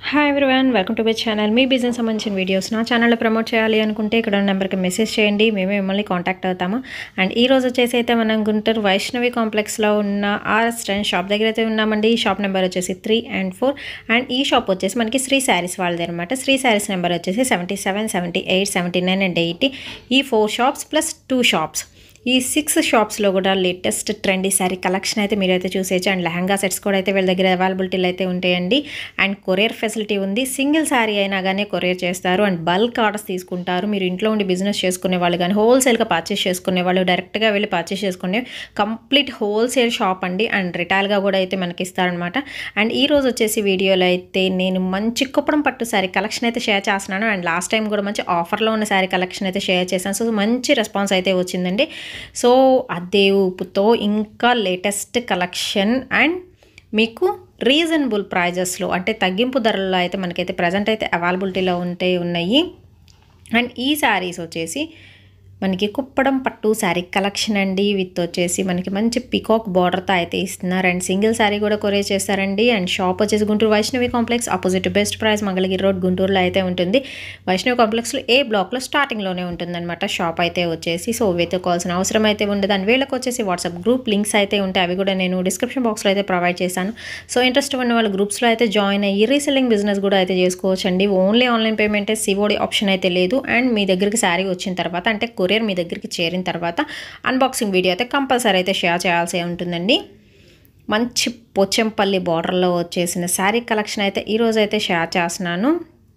hi everyone welcome to my channel మీ business సంబంధించిన videos నా ఛానల్లో ప్రమోట్ చేయాలి అనుకుంటే ఇక్కడ ఉన్న నెంబర్కి మెసేజ్ చేయండి మేమే మిమ్మల్ని కాంటాక్ట్ అవుతాము అండ్ ఈ రోజు వచ్చేసి అయితే మనం గుంటూరు వైష్ణవి కాంప్లెక్స్లో ఉన్న ఆర్ఎస్ టెన్ షాప్ దగ్గర అయితే ఉన్నామండి ఈ షాప్ నెంబర్ వచ్చేసి త్రీ అండ్ ఫోర్ అండ్ ఈ షాప్ వచ్చేసి మనకి శ్రీ శారీస్ వాళ్ళది అనమాట శ్రీ శారీస్ నెంబర్ వచ్చేసి seventy seven seventy eight seventy nine and eighty ఈ four shops plus two shops ఈ సిక్స్ షాప్స్లో కూడా లేటెస్ట్ ట్రెండీ శారీ కలెక్షన్ అయితే మీరైతే చూసేయచ్చు అండ్ లెహంగా సెట్స్ కూడా అయితే వీళ్ళ దగ్గర అవైలబిలిటీలు అయితే ఉంటాయండి అండ్ కొరియర్ ఫెసిలిటీ ఉంది సింగిల్ శారీ అయినా కానీ కొరియర్ చేస్తారు అండ్ బల్క్ ఆర్డర్స్ తీసుకుంటారు మీరు ఇంట్లో ఉండి బిజినెస్ చేసుకునే వాళ్ళు కానీ హోల్సేల్గా పర్చేస్ చేసుకునే వాళ్ళు డైరెక్ట్గా వెళ్ళి పర్చేస్ చేసుకునే కంప్లీట్ హోల్సేల్ షాప్ అండి అండ్ రిటైల్గా కూడా అయితే మనకి ఇస్తారనమాట అండ్ ఈ రోజు వచ్చేసి వీడియోలో అయితే నేను మంచి కుప్పడం పట్టు శారీ కలెక్షన్ అయితే షేర్ చేస్తున్నాను అండ్ లాస్ట్ టైం కూడా మంచి ఆఫర్లో ఉన్న శారీ కలెక్షన్ అయితే షేర్ చేశాను సో మంచి రెస్పాన్స్ అయితే వచ్చిందండి సో అదే ఊపుతో ఇంకా లేటెస్ట్ కలెక్షన్ అండ్ మీకు రీజనబుల్ ప్రైజెస్లో అంటే తగ్గింపు ధరల్లో అయితే మనకైతే ప్రజెంట్ అయితే అవైలబిలిటీలో ఉంటే ఉన్నాయి అండ్ ఈ శారీస్ వచ్చేసి మనకి కుప్పడం పట్టు శారీ కలెక్షన్ అండి విత్ వచ్చేసి మనకి మంచి పికాక్ బార్డర్తో అయితే ఇస్తున్నారు అండ్ సింగిల్ శారీ కూడా కొరియర్ చేస్తారండి అండ్ షాప్ వచ్చేసి Guntur Vaishnavi complex opposite best price Mangalagiri road గుంటూరులో అయితే ఉంటుంది వైష్ణవి కాంప్లెక్స్లో ఏ బ్లాక్లో స్టార్టింగ్లోనే ఉంటుందన్నమాట షాప్ అయితే వచ్చేసి సో వెతుక్కోవాల్సిన అవసరం అయితే ఉండదు అండ్ వీళ్ళకి వచ్చేసి వాట్సాప్ గ్రూప్ లింక్స్ అయితే ఉంటాయి అవి కూడా నేను డిస్క్రిప్షన్ బాక్స్లో అయితే ప్రొవైడ్ చేశాను సో ఇంట్రెస్ట్ ఉన్న వాళ్ళు గ్రూప్స్లో అయితే జాయిన్ అయ్యి రీసెల్లింగ్ బిజినెస్ కూడా అయితే చేసుకోవచ్చు అండి only online payment COD option అయితే లేదు అండ్ మీ దగ్గరికి శారీ వచ్చిన తర్వాత అంటే కొరియర్ మీ దగ్గరికి చేరిన తర్వాత అన్బాక్సింగ్ వీడియో అయితే కంపల్సరీ అయితే షేర్ చేయాల్సి ఉంటుందండి మంచి పోచంపల్లి బార్డర్లో వచ్చేసిన శారీ కలెక్షన్ అయితే ఈరోజు అయితే షేర్ చేస్తున్నాను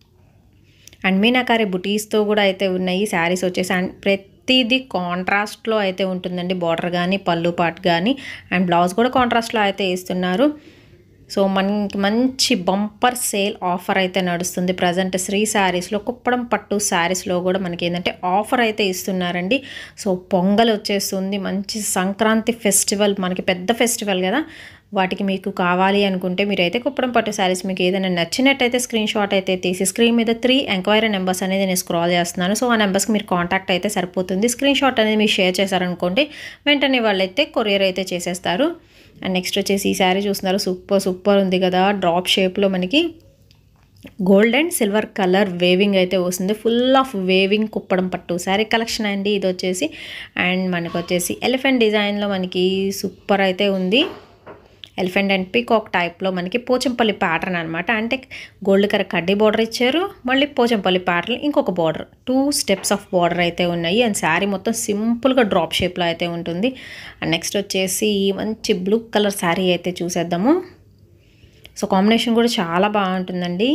అండ్ మీనాకారి బుటీస్తో కూడా అయితే ఉన్నాయి శారీస్ వచ్చేసి అండ్ ప్రతిదీ కాంట్రాస్ట్లో అయితే ఉంటుందండి బార్డర్ కానీ పళ్ళు పాట్ కానీ అండ్ బ్లౌజ్ కూడా కాంట్రాస్ట్లో అయితే ఇస్తున్నారు సో మనకి మంచి బంపర్ సేల్ ఆఫర్ అయితే నడుస్తుంది ప్రజెంట్ శ్రీ శారీస్లో కుప్పడం పట్టు శారీస్లో కూడా మనకి ఏంటంటే ఆఫర్ అయితే ఇస్తున్నారండి సో పొంగల్ వచ్చేస్తుంది మంచి సంక్రాంతి ఫెస్టివల్ మనకి పెద్ద ఫెస్టివల్ కదా వాటికి మీకు కావాలి అనుకుంటే మీరైతే కుప్పడం పట్టు శారీస్ మీకు ఏదైనా నచ్చినట్టయితే స్క్రీన్ షాట్ అయితే తీసి స్క్రీన్ మీద త్రీ ఎంక్వైరీ నెంబర్స్ అనేది నేను స్క్రాల్ చేస్తున్నాను సో ఆ నెంబర్స్కి మీరు కాంటాక్ట్ అయితే సరిపోతుంది స్క్రీన్ షాట్ అనేది మీరు షేర్ చేశారనుకోండి వెంటనే వాళ్ళైతే కొరియర్ అయితే చేసేస్తారు అండ్ నెక్స్ట్ వచ్చేసి ఈ శారీ చూస్తున్నారు సూపర్ సూపర్ ఉంది కదా డ్రాప్ షేప్లో మనకి gold and silver colour weaving అయితే వస్తుంది ఫుల్ ఆఫ్ వేవింగ్ కుప్పడం పట్టు శారీ కలెక్షన్ అండి ఇది వచ్చేసి అండ్ మనకు వచ్చేసి ఎలిఫెంట్ డిజైన్లో మనకి సూపర్ అయితే ఉంది ఎలిఫెంట్ అండ్ పీకాక్ టైప్లో మనకి పోచంపల్లి ప్యాటర్న్ అనమాట అంటే గోల్డ్ కలర్ కడ్డీ బార్డర్ ఇచ్చారు మళ్ళీ పోచంపల్లి ప్యాటర్న్ ఇంకొక border two steps of border అయితే ఉన్నాయి అండ్ శారీ మొత్తం సింపుల్గా డ్రాప్ షేప్లో అయితే ఉంటుంది అండ్ నెక్స్ట్ వచ్చేసి మంచి బ్లూ కలర్ శారీ అయితే చూసేద్దాము సో కాంబినేషన్ కూడా చాలా బాగుంటుందండి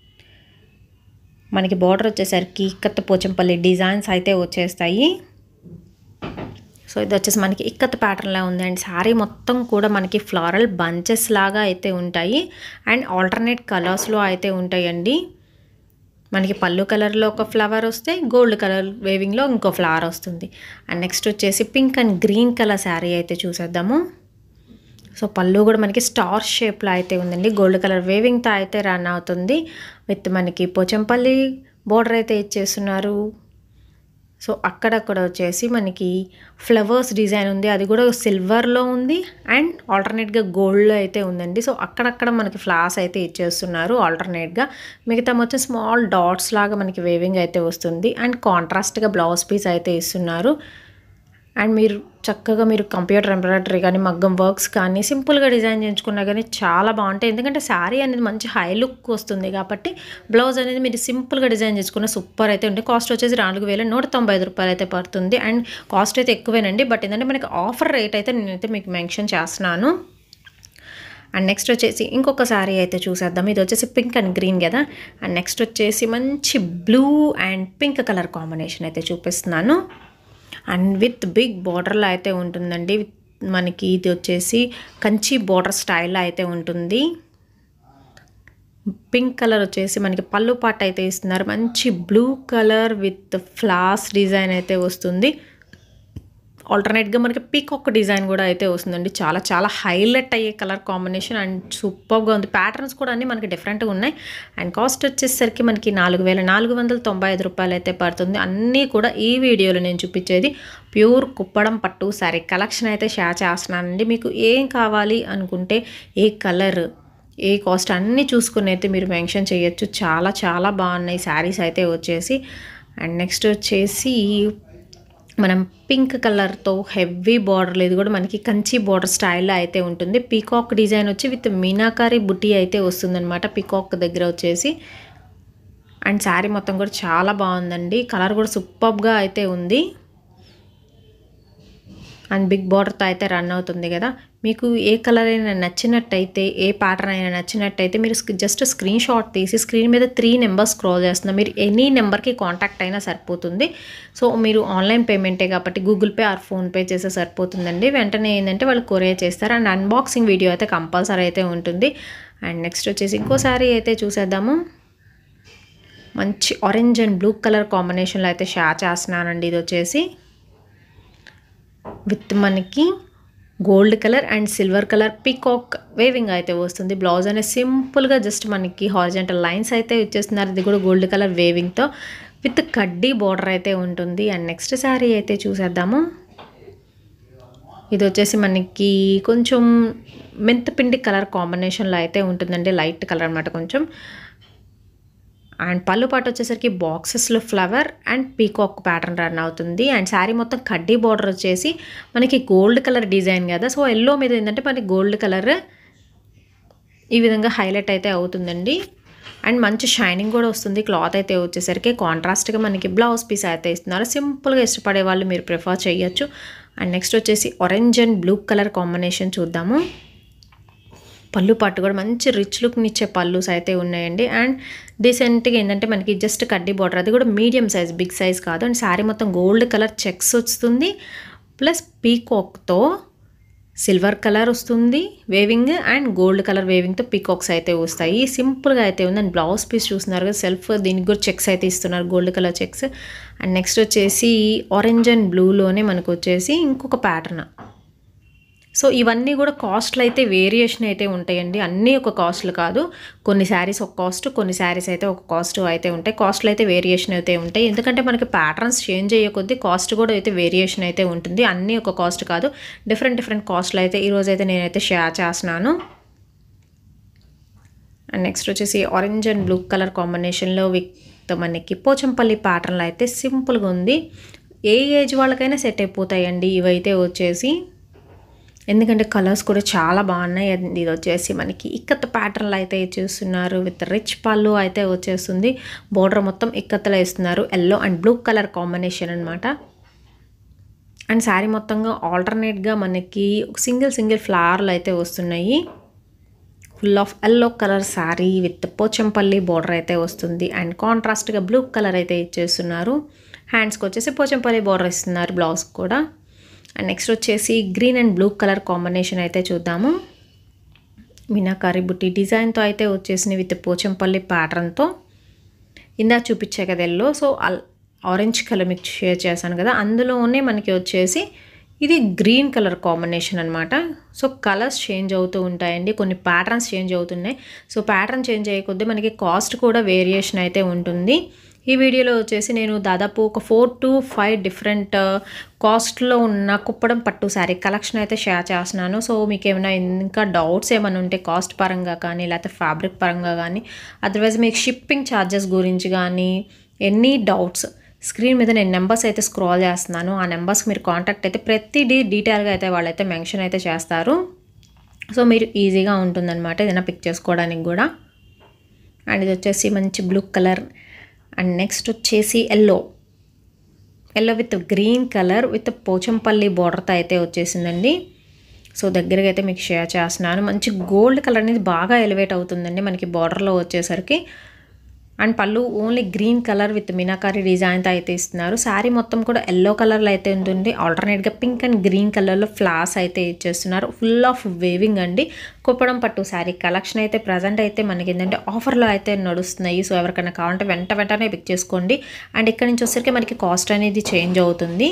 మనకి బార్డర్ వచ్చేసరికి ఇక్కత్త పోచంపల్లి డిజైన్స్ అయితే వచ్చేస్తాయి సో ఇది వచ్చేసి మనకి ఇక్కత్ ప్యాటర్న్లా ఉంది అండ్ శారీ మొత్తం కూడా మనకి ఫ్లారల్ బంచెస్ లాగా అయితే ఉంటాయి అండ్ ఆల్టర్నేట్ కలర్స్లో అయితే ఉంటాయండి మనకి పళ్ళు కలర్లో ఒక ఫ్లవర్ వస్తే గోల్డ్ కలర్ వేవింగ్లో ఇంకో ఫ్లవర్ వస్తుంది అండ్ నెక్స్ట్ వచ్చేసి pink and green colour sari అయితే చూసేద్దాము సో పళ్ళు కూడా మనకి స్టార్ షేప్లో అయితే ఉందండి గోల్డ్ కలర్ వేవింగ్తో అయితే రన్ అవుతుంది విత్ మనకి పోచంపల్లి బోర్డర్ అయితే ఇచ్చేస్తున్నారు సో అక్కడక్కడ వచ్చేసి మనకి ఫ్లవర్స్ డిజైన్ ఉంది అది కూడా సిల్వర్లో ఉంది అండ్ ఆల్టర్నేట్గా గోల్డ్లో అయితే ఉందండి సో అక్కడక్కడ మనకి ఫ్లాస్ అయితే ఇచ్చేస్తున్నారు ఆల్టర్నేట్గా మిగతా మొత్తం స్మాల్ డాట్స్ లాగా మనకి వేవింగ్ అయితే వస్తుంది అండ్ కాంట్రాస్ట్గా బ్లౌజ్ పీస్ అయితే ఇస్తున్నారు అండ్ మీరు చక్కగా మీరు కంప్యూటర్ ఎంబ్రాయిడరీ కానీ మగ్గం వర్క్స్ కానీ సింపుల్గా డిజైన్ చేయించుకున్నా కానీ చాలా బాగుంటాయి ఎందుకంటే శారీ అనేది మంచి హై లుక్ వస్తుంది కాబట్టి బ్లౌజ్ అనేది మీరు సింపుల్గా డిజైన్ చేసుకున్న సూపర్ అయితే ఉంటుంది కాస్ట్ వచ్చేసి నాలుగు వేల నూట తొంభై ఐదు రూపాయలు అయితే పడుతుంది అండ్ కాస్ట్ అయితే ఎక్కువేనండి బట్ ఏంటంటే మనకి ఆఫర్ రేట్ అయితే నేనైతే మీకు మెన్షన్ చేస్తున్నాను అండ్ నెక్స్ట్ వచ్చేసి ఇంకొక శారీ అయితే చూసేద్దాం ఇది వచ్చేసి పింక్ అండ్ గ్రీన్ కదా అండ్ నెక్స్ట్ వచ్చేసి మంచి blue and pink colour combination అయితే చూపిస్తున్నాను అండ్ విత్ బిగ్ బార్డర్లో అయితే ఉంటుందండి మనకి ఇది వచ్చేసి కంచి బార్డర్ స్టైల్లో అయితే ఉంటుంది పింక్ కలర్ వచ్చేసి మనకి పళ్ళు పాట అయితే ఇస్తున్నారు మంచి బ్లూ కలర్ విత్ ఫ్లాస్ డిజైన్ అయితే వస్తుంది ఆల్టర్నేట్గా మనకి పీకాక్ డిజైన్ కూడా అయితే వస్తుందండి చాలా చాలా హైలైట్ అయ్యే కలర్ కాంబినేషన్ అండ్ సూపర్గా ఉంది ప్యాటర్న్స్ కూడా అన్నీ మనకి డిఫరెంట్గా ఉన్నాయి అండ్ కాస్ట్ వచ్చేసరికి మనకి నాలుగు వేల నాలుగు వందల తొంభై ఐదు రూపాయలు అయితే పడుతుంది అన్నీ కూడా ఈ వీడియోలో నేను చూపించేది ప్యూర్ కుప్పడం పట్టు శారీ కలెక్షన్ అయితే షేర్ చేస్తున్నానండి మీకు ఏం కావాలి అనుకుంటే ఏ కలర్ ఏ కాస్ట్ అన్నీ చూసుకుని అయితే మీరు మెన్షన్ చేయొచ్చు చాలా చాలా బాగున్నాయి శారీస్ అయితే వచ్చేసి అండ్ నెక్స్ట్ వచ్చేసి మనం పింక్ కలర్తో హెవీ బార్డర్ ఇది కూడా మనకి కంచి బార్డర్ స్టైల్లో అయితే ఉంటుంది పీకాక్ డిజైన్ వచ్చి విత్ మీనాకారి బుట్టి అయితే వస్తుందన్నమాట పీకాక్ దగ్గర వచ్చేసి అండ్ శారీ మొత్తం కూడా చాలా బాగుందండి కలర్ కూడా సూపర్గా అయితే ఉంది అండ్ బిగ్ బార్డర్తో అయితే రన్ అవుతుంది కదా మీకు ఏ కలర్ అయినా నచ్చినట్టయితే ఏ ప్యాటర్న్ అయినా నచ్చినట్టయితే మీరు జస్ట్ స్క్రీన్ షాట్ తీసి స్క్రీన్ మీద త్రీ నెంబర్స్ స్క్రోల్ చేస్తున్నారు మీరు ఎనీ నెంబర్కి కాంటాక్ట్ అయినా సరిపోతుంది సో మీరు ఆన్లైన్ పేమెంటే కాబట్టి గూగుల్ పే ఆర్ ఫోన్పే చేస్తే సరిపోతుందండి వెంటనే ఏంటంటే వాళ్ళు కొరియర్ చేస్తారు అండ్ అన్బాక్సింగ్ వీడియో అయితే కంపల్సరీ అయితే ఉంటుంది అండ్ నెక్స్ట్ వచ్చేసి ఇంకోసారి అయితే చూసేద్దాము మంచి ఆరెంజ్ అండ్ బ్లూ కలర్ కాంబినేషన్లో అయితే షేర్ చేస్తున్నానండి ఇది వచ్చేసి విత్ మనకి gold colour and silver colour peacock weaving అయితే వస్తుంది బ్లౌజ్ అనేది సింపుల్గా జస్ట్ మనకి హారిజెంటల్ లైన్స్ అయితే ఇచ్చేస్తున్నారు ఇది కూడా గోల్డ్ కలర్ వేవింగ్తో విత్ కడ్డీ బార్డర్ అయితే ఉంటుంది అండ్ నెక్స్ట్ శారీ అయితే చూసేద్దాము ఇది వచ్చేసి మనకి కొంచెం మెంతపిండి కలర్ కాంబినేషన్లో అయితే ఉంటుందండి లైట్ కలర్ అనమాట కొంచెం అండ్ పళ్ళు పాటు వచ్చేసరికి బాక్సెస్లో flower and peacock pattern run అవుతుంది అండ్ శారీ మొత్తం కడ్డీ బార్డర్ వచ్చేసి మనకి గోల్డ్ కలర్ డిజైన్ కదా సో ఎల్లో మీద ఏంటంటే మనకి గోల్డ్ కలర్ ఈ విధంగా హైలైట్ అయితే అవుతుందండి అండ్ మంచి షైనింగ్ కూడా వస్తుంది క్లాత్ అయితే వచ్చేసరికి కాంట్రాస్ట్గా మనకి బ్లౌజ్ పీస్ అయితే ఇస్తున్నారు సింపుల్గా ఇష్టపడే వాళ్ళు మీరు ప్రిఫర్ చేయొచ్చు అండ్ నెక్స్ట్ వచ్చేసి orange and blue colour combination చూద్దాము పళ్ళు పట్టు కూడా మంచి రిచ్ లుక్ని ఇచ్చే పళ్ళుస్ అయితే ఉన్నాయండి అండ్ డీసెంట్గా ఏంటంటే మనకి జస్ట్ కడ్డీ బార్డర్ అది కూడా మీడియం సైజ్ బిగ్ సైజ్ కాదు అండ్ శారీ మొత్తం గోల్డ్ కలర్ చెక్స్ వస్తుంది ప్లస్ పీకాక్తో సిల్వర్ కలర్ వస్తుంది వేవింగ్ అండ్ గోల్డ్ కలర్ వేవింగ్తో పీకాక్స్ అయితే వస్తాయి సింపుల్గా అయితే ఉంది అండ్ బ్లౌజ్ పీస్ చూస్తున్నారు కదా సెల్ఫ్ దీనికి కూడా చెక్స్ అయితే ఇస్తున్నారు gold colour checks and next వచ్చేసి ఆరెంజ్ అండ్ బ్లూలోనే మనకు వచ్చేసి ఇంకొక ప్యాటర్న్ సో ఇవన్నీ కూడా కాస్ట్లు అయితే వేరియేషన్ అయితే ఉంటాయండి అన్నీ ఒక కాస్ట్లు కాదు కొన్ని శారీస్ ఒక కాస్ట్ కొన్ని శారీస్ అయితే ఒక కాస్ట్ అయితే ఉంటాయి కాస్ట్లు అయితే వేరియేషన్ అయితే ఉంటాయి ఎందుకంటే మనకి ప్యాటర్న్స్ చేంజ్ అయ్యే కొద్దీ కాస్ట్ కూడా అయితే వేరియేషన్ అయితే ఉంటుంది అన్నీ ఒక కాస్ట్ కాదు డిఫరెంట్ డిఫరెంట్ కాస్ట్లు అయితే ఈరోజు అయితే నేనైతే షేర్ చేస్తున్నాను అండ్ నెక్స్ట్ వచ్చేసి ఆరెంజ్ అండ్ బ్లూ కలర్ కాంబినేషన్లో విత్ మనకి పోచంపల్లి ప్యాటర్న్లో అయితే సింపుల్గా ఉంది ఏ ఏజ్ వాళ్ళకైనా సెట్ అయిపోతాయండి ఇవైతే వచ్చేసి ఎందుకంటే కలర్స్ కూడా చాలా బాగున్నాయి అండ్ ఇది వచ్చేసి మనకి ఇక్కత్ ప్యాటర్న్లో అయితే చూస్తున్నారు విత్ రిచ్ పళ్ళు అయితే వచ్చేస్తుంది బోర్డర్ మొత్తం ఇక్కత్తులో ఇస్తున్నారు yellow and blue colour combination అనమాట అండ్ శారీ మొత్తంగా ఆల్టర్నేట్గా మనకి సింగిల్ సింగిల్ ఫ్లవర్లు అయితే వస్తున్నాయి full of yellow colour saree with Pochampally border అయితే వస్తుంది అండ్ కాంట్రాస్ట్గా బ్లూ కలర్ అయితే ఇచ్చేస్తున్నారు హ్యాండ్స్కి వచ్చేసి పోచంపల్లి బార్డర్ ఇస్తున్నారు బ్లౌజ్ కూడా అండ్ నెక్స్ట్ వచ్చేసి green and blue colour combination అయితే చూద్దాము మీనాకారి బుట్టి డిజైన్తో అయితే వచ్చేసింది విత్ పోచంపల్లి ప్యాటర్న్తో ఇందా చూపించే కదా ఎల్లో సో ఆరెంజ్ కలర్ మీకు షేర్ చేశాను కదా అందులోనే మనకి వచ్చేసి ఇది గ్రీన్ కలర్ కాంబినేషన్ అనమాట సో కలర్స్ చేంజ్ అవుతూ ఉంటాయండి కొన్ని ప్యాటర్న్స్ చేంజ్ అవుతున్నాయి సో ప్యాటర్న్ చేంజ్ అయ్యే కొద్దీ మనకి కాస్ట్ కూడా వేరియేషన్ అయితే ఉంటుంది ఈ వీడియోలో వచ్చేసి నేను దాదాపు ఒక ఫోర్ టు ఫైవ్ డిఫరెంట్ కాస్ట్లో ఉన్న కుప్పడం పట్టు శారీ కలెక్షన్ అయితే షేర్ చేస్తున్నాను సో మీకు ఏమైనా ఇంకా డౌట్స్ ఏమైనా ఉంటే కాస్ట్ పరంగా కానీ లేకపోతే ఫ్యాబ్రిక్ పరంగా కానీ అదర్వైజ్ మీకు షిప్పింగ్ ఛార్జెస్ గురించి కానీ ఎనీ డౌట్స్ స్క్రీన్ మీద నేను నెంబర్స్ అయితే స్క్రాల్ చేస్తున్నాను ఆ నెంబర్స్కి మీరు కాంటాక్ట్ అయితే ప్రతిదీ డీటెయిల్గా అయితే వాళ్ళైతే మెన్షన్ అయితే చేస్తారు సో మీరు ఈజీగా ఉంటుందన్నమాట ఏదైనా పిక్ చేసుకోవడానికి కూడా అండ్ ఇది వచ్చేసి మంచి బ్లూ కలర్ అండ్ నెక్స్ట్ వచ్చేసి yellow yellow with green colour with Pochampally బార్డర్తో అయితే వచ్చేసిందండి సో దగ్గరగా అయితే మీకు షేర్ చేస్తున్నాను మంచి గోల్డ్ కలర్ అనేది బాగా ఎలివేట్ అవుతుందండి మనకి బార్డర్లో వచ్చేసరికి అండ్ పళ్ళు only green colour with meenakari డిజైన్తో అయితే ఇస్తున్నారు శారీ మొత్తం కూడా ఎల్లో కలర్లో అయితే ఉంటుంది ఆల్టర్నేట్గా పింక్ అండ్ గ్రీన్ కలర్లో ఫ్లాస్ అయితే ఇచ్చేస్తున్నారు ఫుల్ ఆఫ్ వేవింగ్ అండి కుప్పడం పట్టు శారీ కలెక్షన్ అయితే ప్రజెంట్ అయితే మనకి ఏంటంటే ఆఫర్లో అయితే నడుస్తున్నాయి సో ఎవరికైనా కావాలంటే వెంట వెంటనే పిక్ చేసుకోండి అండ్ ఇక్కడ నుంచి వచ్చేసరికి మనకి కాస్ట్ అనేది చేంజ్ అవుతుంది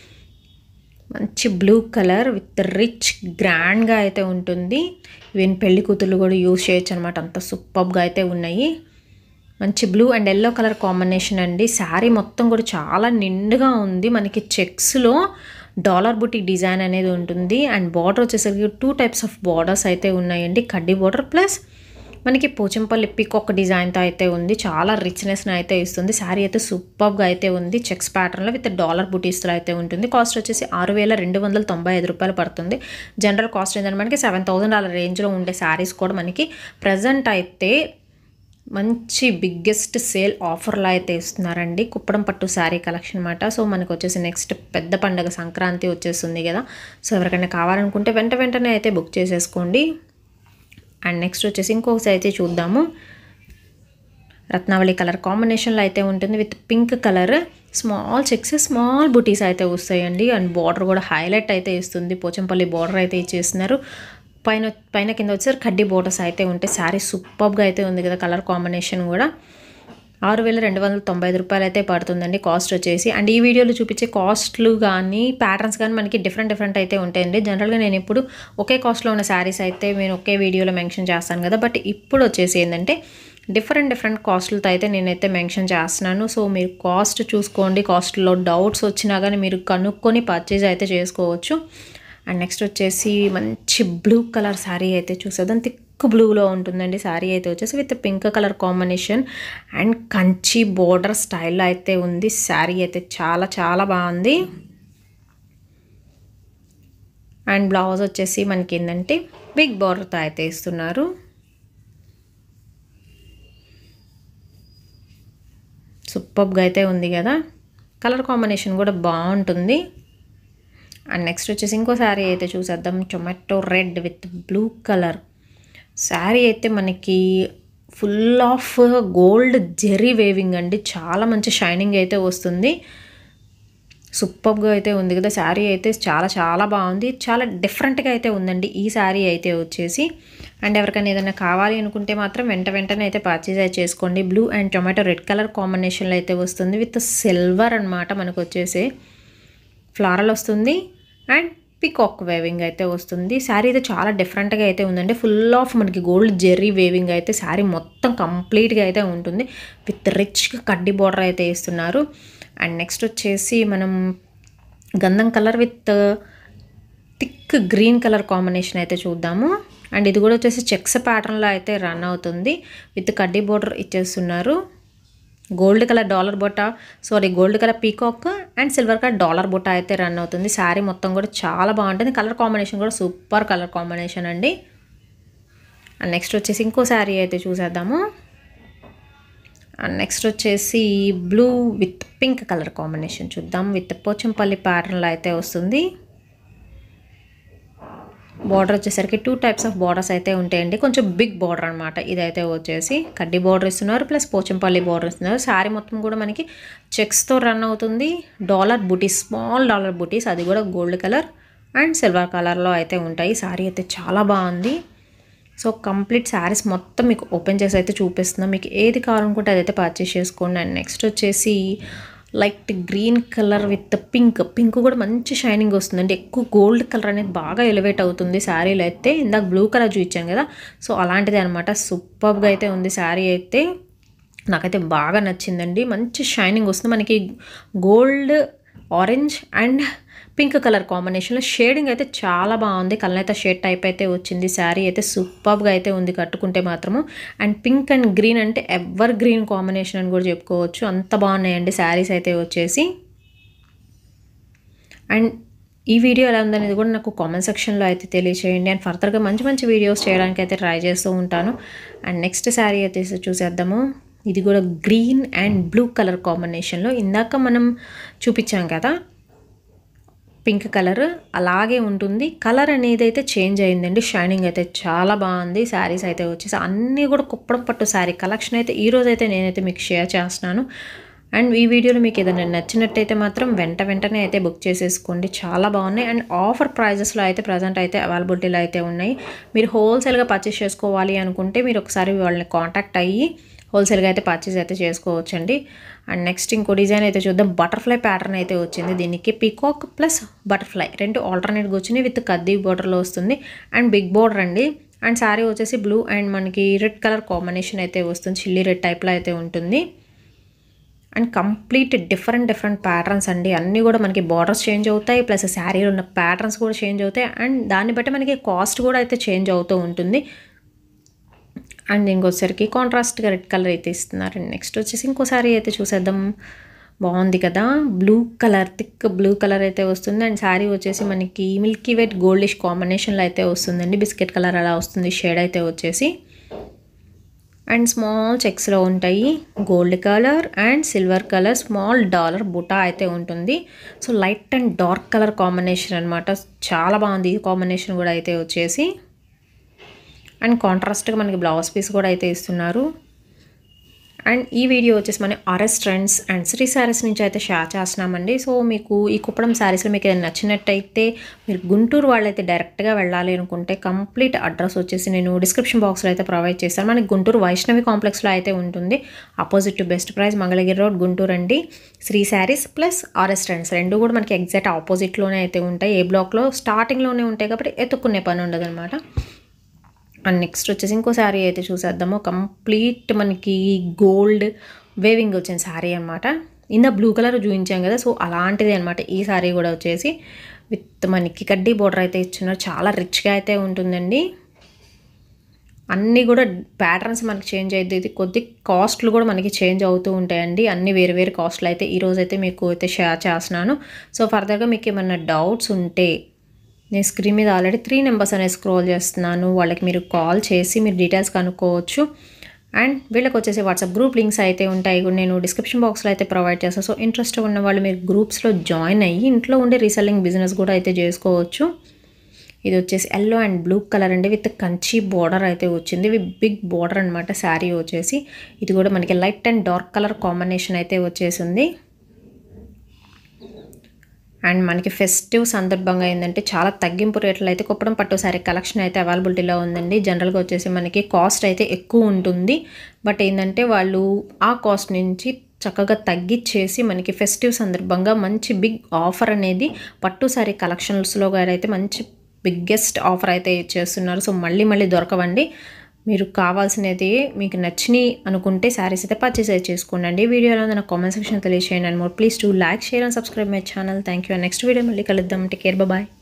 మంచి బ్లూ కలర్ విత్ రిచ్ గ్రాండ్గా అయితే ఉంటుంది ఈవెన్ పెళ్లి కూతుర్లు కూడా యూజ్ చేయొచ్చు అనమాట అంత సూపర్గా అయితే ఉన్నాయి మంచి blue and yellow colour combination అండి శారీ మొత్తం కూడా చాలా నిండుగా ఉంది మనకి చెక్స్లో డాలర్ బుటీ డిజైన్ అనేది ఉంటుంది అండ్ బార్డర్ వచ్చేసరికి టూ టైప్స్ ఆఫ్ బార్డర్స్ అయితే ఉన్నాయండి కడ్డీ బార్డర్ ప్లస్ మనకి పోచంపల్లి పిక్ ఒక డిజైన్తో అయితే ఉంది చాలా రిచ్నెస్ని అయితే ఇస్తుంది శారీ అయితే సూపర్గా అయితే ఉంది చెక్స్ ప్యాటర్న్లో విత్ డాలర్ బుటీస్లో అయితే ఉంటుంది కాస్ట్ వచ్చేసి ఆరు వేల రెండు వందల తొంభై ఐదు రూపాయలు పడుతుంది జనరల్ కాస్ట్ ఏంటంటే మనకి సెవెన్ థౌసండ్ అలా రేంజ్లో ఉండే శారీస్ కూడా మనకి ప్రజెంట్ అయితే మంచి బిగ్గెస్ట్ సేల్ ఆఫర్లో అయితే ఇస్తున్నారండి కుప్పడం పట్టు శారీ కలెక్షన్ అనమాట సో మనకు వచ్చేసి నెక్స్ట్ పెద్ద పండుగ సంక్రాంతి వచ్చేస్తుంది కదా సో ఎవరికైనా కావాలనుకుంటే వెంట వెంటనే అయితే బుక్ చేసేసుకోండి అండ్ నెక్స్ట్ వచ్చేసి ఇంకొకటి అయితే చూద్దాము రత్నావళి కలర్ కాంబినేషన్లో అయితే ఉంటుంది with pink colour small checks small butis అయితే వస్తాయండి అండ్ బార్డర్ కూడా హైలైట్ అయితే ఇస్తుంది పోచంపల్లి బార్డర్ అయితే ఇచ్చేస్తున్నారు పైన పైన కింద వచ్చేసరి కడ్డీ బోర్డర్స్ అయితే ఉంటాయి శారీ సూపర్గా అయితే ఉంది కదా కలర్ కాంబినేషన్ కూడా ఆరు వేల రెండు వందల తొంభై ఐదు రూపాయలు అయితే పడుతుందండి కాస్ట్ వచ్చేసి అండ్ ఈ వీడియోలో చూపించే కాస్ట్లు కానీ ప్యాటర్న్స్ కానీ మనకి డిఫరెంట్ డిఫరెంట్ అయితే ఉంటాయండి జనరల్గా నేను ఇప్పుడు ఒకే కాస్ట్లో ఉన్న శారీస్ అయితే నేను ఒకే వీడియోలో మెన్షన్ చేస్తాను కదా బట్ ఇప్పుడు వచ్చేసి ఏంటంటే డిఫరెంట్ డిఫరెంట్ కాస్ట్లతో అయితే నేనైతే మెన్షన్ చేస్తున్నాను సో మీరు కాస్ట్ చూసుకోండి కాస్ట్లో డౌట్స్ వచ్చినా కానీ మీరు కనుక్కొని పర్చేజ్ అయితే చేసుకోవచ్చు అండ్ నెక్స్ట్ వచ్చేసి మంచి బ్లూ కలర్ శారీ అయితే చూసేద్దాం థిక్ బ్లూలో ఉంటుందండి శారీ అయితే వచ్చేసి with pink colour combination and Kanchi border స్టైల్లో అయితే ఉంది శారీ అయితే చాలా చాలా బాగుంది అండ్ బ్లౌజ్ వచ్చేసి మనకి ఏంటంటే బిగ్ బోర్డర్తో అయితే ఇస్తున్నారు సూపర్గా అయితే ఉంది కదా కలర్ కాంబినేషన్ కూడా బాగుంటుంది అండ్ నెక్స్ట్ వచ్చేసి ఇంకో శారీ అయితే చూసేద్దాం tomato red with blue colour sari అయితే మనకి full of gold zari weaving అండి చాలా మంచి షైనింగ్ అయితే వస్తుంది సూపర్గా అయితే ఉంది కదా శారీ అయితే చాలా చాలా బాగుంది చాలా డిఫరెంట్గా అయితే ఉందండి ఈ శారీ అయితే వచ్చేసి అండ్ ఎవరికైనా ఏదైనా కావాలి అనుకుంటే మాత్రం వెంట వెంటనే అయితే పర్చేజ్ అయితే చేసుకోండి blue and tomato red colour కాంబినేషన్లో అయితే వస్తుంది విత్ సిల్వర్ అనమాట మనకు వచ్చేసి ఫ్లారల్ వస్తుంది అండ్ పికాక్ వేవింగ్ అయితే వస్తుంది శారీ అయితే చాలా డిఫరెంట్గా అయితే ఉందండి ఫుల్ ఆఫ్ మనకి గోల్డ్ జెర్రీ వేవింగ్ అయితే శారీ మొత్తం కంప్లీట్గా అయితే ఉంటుంది విత్ రిచ్గా కడ్డీ బార్డర్ అయితే ఇస్తున్నారు అండ్ నెక్స్ట్ వచ్చేసి మనం గంధం colour with thick green colour combination అయితే చూద్దాము అండ్ ఇది కూడా వచ్చేసి చెక్స్ ప్యాటర్న్లో అయితే రన్ అవుతుంది విత్ కడ్డీ బోర్డర్ ఇచ్చేస్తున్నారు గోల్డ్ కలర్ డాలర్ బొట్ట sari gold colour peacock and silver colour dollar బొట్ట అయితే రన్ అవుతుంది శారీ మొత్తం కూడా చాలా బాగుంటుంది కలర్ కాంబినేషన్ కూడా సూపర్ కలర్ కాంబినేషన్ అండి అండ్ నెక్స్ట్ వచ్చేసి ఇంకో శారీ అయితే చూసేద్దాము అండ్ నెక్స్ట్ వచ్చేసి blue with pink colour combination చూద్దాం విత్ పోచంపల్లి ప్యాటర్న్లో అయితే వస్తుంది బార్డర్ వచ్చేసరికి టూ టైప్స్ ఆఫ్ బార్డర్స్ అయితే ఉంటాయండి కొంచెం బిగ్ బార్డర్ అనమాట ఇదైతే వచ్చేసి కడ్డీ బార్డర్ ఇస్తున్నారు ప్లస్ పోచంపల్లి బార్డర్ ఇస్తున్నారు శారీ మొత్తం కూడా మనకి చెక్స్తో రన్ అవుతుంది dollar butis small dollar butis అది కూడా గోల్డ్ కలర్ అండ్ సిల్వర్ కలర్లో అయితే ఉంటాయి శారీ అయితే చాలా బాగుంది సో కంప్లీట్ శారీస్ మొత్తం మీకు ఓపెన్ చేసి అయితే చూపిస్తున్నాం మీకు ఏది కావాలనుకుంటే అదైతే పర్చేస్ చేసుకోండి అండ్ నెక్స్ట్ వచ్చేసి light green colour with pink pink కూడా మంచి షైనింగ్ వస్తుందండి ఎక్కువ గోల్డ్ కలర్ అనేది బాగా ఎలివేట్ అవుతుంది శారీలో అయితే ఇందాక బ్లూ కలర్ చూపించాం కదా సో అలాంటిది అనమాట సూపర్గా అయితే ఉంది శారీ అయితే నాకైతే బాగా నచ్చిందండి మంచి షైనింగ్ వస్తుంది మనకి gold orange and pink colour కాంబినేషన్లో షేడింగ్ అయితే చాలా బాగుంది కలనైతే షేడ్ టైప్ అయితే వచ్చింది శారీ అయితే సూపర్గా అయితే ఉంది కట్టుకుంటే మాత్రము అండ్ పింక్ అండ్ గ్రీన్ అంటే ఎవర్ గ్రీన్ కాంబినేషన్ అని కూడా చెప్పుకోవచ్చు అంత బాగున్నాయండి శారీస్ అయితే వచ్చేసి అండ్ ఈ వీడియో ఎలా ఉందనేది కూడా నాకు కామెంట్ సెక్షన్లో అయితే తెలియచేయండి అండ్ ఫర్దర్గా మంచి మంచి వీడియోస్ చేయడానికి అయితే ట్రై చేస్తూ ఉంటాను అండ్ నెక్స్ట్ శారీ అయితే చూసేద్దాము ఇది కూడా గ్రీన్ అండ్ బ్లూ కలర్ కాంబినేషన్లో ఇందాక మనం చూపించాం కదా పింక్ కలర్ అలాగే ఉంటుంది కలర్ అనేది అయితే చేంజ్ అయిందండి షైనింగ్ అయితే చాలా బాగుంది శారీస్ అయితే వచ్చేసి అన్నీ కూడా కుప్పడం పట్టు శారీ కలెక్షన్ అయితే ఈ రోజు అయితే నేనైతే మీకు షేర్ చేస్తున్నాను అండ్ ఈ వీడియోలో మీకు ఏదైనా నచ్చినట్టయితే మాత్రం వెంట వెంటనే అయితే బుక్ చేసేసుకోండి చాలా బాగున్నాయి అండ్ ఆఫర్ ప్రైజెస్లో అయితే ప్రజెంట్ అయితే అవైలబిలిటీలో అయితే ఉన్నాయి మీరు హోల్సేల్గా పర్చేస్ చేసుకోవాలి అనుకుంటే మీరు ఒకసారి వాళ్ళని కాంటాక్ట్ అయ్యి హోల్సేల్గా అయితే పర్చేస్ అయితే చేసుకోవచ్చండి అండ్ నెక్స్ట్ ఇంకో డిజైన్ అయితే చూద్దాం బటర్ఫ్లై ప్యాటర్న్ అయితే వచ్చింది దీనికి పికాక్ ప్లస్ బటర్ఫ్లై రెండు ఆల్టర్నేట్గా వచ్చినాయి విత్ కద్దీ బోర్డర్లో వస్తుంది అండ్ బిగ్ బోర్డర్ అండి అండ్ శారీ వచ్చేసి బ్లూ అండ్ మనకి రెడ్ కలర్ కాంబినేషన్ అయితే వస్తుంది చిల్లీ రెడ్ టైప్లో అయితే ఉంటుంది and complete different different patterns అండి అన్నీ కూడా మనకి బార్డర్స్ చేంజ్ అవుతాయి ప్లస్ శారీలో ఉన్న ప్యాటర్న్స్ కూడా చేంజ్ అవుతాయి అండ్ దాన్ని బట్టి మనకి కాస్ట్ కూడా అయితే చేంజ్ అవుతూ ఉంటుంది అండ్ ఇంకొకసారికి కాంట్రాస్ట్గా రెడ్ కలర్ అయితే ఇస్తున్నారు అండ్ నెక్స్ట్ వచ్చేసి ఇంకో సారీ అయితే చూసేద్దాం బాగుంది కదా blue colour thick blue colour అయితే వస్తుంది అండ్ శారీ వచ్చేసి మనకి మిల్కీ వైట్ గోల్డిష్ కాంబినేషన్లో అయితే వస్తుందండి బిస్కెట్ కలర్ అలా వస్తుంది షేడ్ అయితే వచ్చేసి అండ్ స్మాల్ చెక్స్లో ఉంటాయి gold colour and silver colour small dollar buta అయితే ఉంటుంది so light and dark colour combination అనమాట చాలా బాగుంది ఈ కాంబినేషన్ కూడా అయితే వచ్చేసి అండ్ కాంట్రాస్ట్గా మనకి బ్లౌజ్ పీస్ కూడా అయితే ఇస్తున్నారు అండ్ ఈ వీడియో వచ్చేసి మన RS trends and Sri Sarees నుంచి అయితే షేర్ చేస్తున్నామండి సో మీకు ఈ కుప్పడం శారీస్లో మీకు ఏదైనా నచ్చినట్టయితే మీరు గుంటూరు వాళ్ళైతే డైరెక్ట్గా వెళ్ళాలి అనుకుంటే కంప్లీట్ అడ్రస్ వచ్చేసి నేను డిస్క్రిప్షన్ బాక్స్లో అయితే ప్రొవైడ్ చేస్తాను మనకి గుంటూరు వైష్ణవి కాంప్లెక్స్లో అయితే ఉంటుంది opposite to best price Mangalagiri road Guntur అండి Sri Sarees plus RS trends రెండు కూడా మనకి ఎగ్జాక్ట్ ఆపోజిట్లోనే అయితే ఉంటాయి ఏ బ్లాక్లో స్టార్టింగ్లోనే ఉంటాయి కాబట్టి ఎత్తుక్కునే పని ఉండదు అనమాట అండ్ నెక్స్ట్ వచ్చేసి ఇంకో శారీ అయితే చూసేద్దాము కంప్లీట్ మనకి గోల్డ్ వేవింగ్ వచ్చిన శారీ అనమాట ఇంద బ్లూ కలర్ చూపించాం కదా సో అలాంటిది అనమాట ఈ శారీ కూడా వచ్చేసి విత్ మనకి కడ్డీ బోర్డర్ అయితే ఇచ్చినారు చాలా రిచ్గా అయితే ఉంటుందండి అన్నీ కూడా ప్యాటర్న్స్ మనకి చేంజ్ అయితే ఇది కొద్ది కాస్ట్లు కూడా మనకి చేంజ్ అవుతూ ఉంటాయండి అన్ని వేరు వేరు కాస్ట్లు అయితే ఈరోజు అయితే మీకు అయితే షేర్ చేస్తున్నాను సో ఫర్దర్గా మీకు ఏమైనా డౌట్స్ ఉంటే నేను స్క్రీన్ మీద ఆల్రెడీ త్రీ నెంబర్స్ అనేది స్క్రోల్ చేస్తున్నాను వాళ్ళకి మీరు కాల్ చేసి మీరు డీటెయిల్స్ కనుక్కోవచ్చు అండ్ వీళ్ళకి వచ్చేసి వాట్సాప్ గ్రూప్ లింక్స్ అయితే ఉంటాయి కూడా నేను డిస్క్రిప్షన్ బాక్స్లో అయితే ప్రొవైడ్ చేస్తాను సో ఇంట్రెస్ట్ ఉన్న వాళ్ళు మీరు గ్రూప్స్లో జాయిన్ అయ్యి ఇంట్లో ఉండే రీసెల్లింగ్ బిజినెస్ కూడా అయితే చేసుకోవచ్చు ఇది వచ్చేసి ఎల్లో అండ్ బ్లూ కలర్ అండి విత్ కంచి బార్డర్ అయితే వచ్చింది విత్ బిగ్ బార్డర్ అనమాట శారీ వచ్చేసి ఇది కూడా మనకి light and dark colour combination అయితే వచ్చేసింది అండ్ మనకి ఫెస్టివ్ సందర్భంగా ఏంటంటే చాలా తగ్గింపు రేట్లు అయితే కుప్పడం పట్టు శారీ కలెక్షన్ అయితే అవైలబిలిటీలో ఉందండి జనరల్గా వచ్చేసి మనకి కాస్ట్ అయితే ఎక్కువ ఉంటుంది బట్ ఏంటంటే వాళ్ళు ఆ కాస్ట్ నుంచి చక్కగా తగ్గిచ్చేసి మనకి ఫెస్టివ్ సందర్భంగా మంచి బిగ్ ఆఫర్ అనేది పట్టు శారీ కలెక్షన్స్లో గారు అయితే మంచి బిగ్గెస్ట్ ఆఫర్ అయితే ఇచ్చేస్తున్నారు సో మళ్ళీ మళ్ళీ దొరకవండి మీరు కావాల్సినది మీకు నచ్చినాయి అనుకుంటే శారీస్ అయితే పర్చేస్ అయితే చేసుకోండి వీడియోలో నాకు కామెంట్ సెక్షన్ తెలియజేయండి and more please to like share and subscribe my channel thank you next video మళ్ళీ కలుద్దాం టేక్ కేర్ బాయ్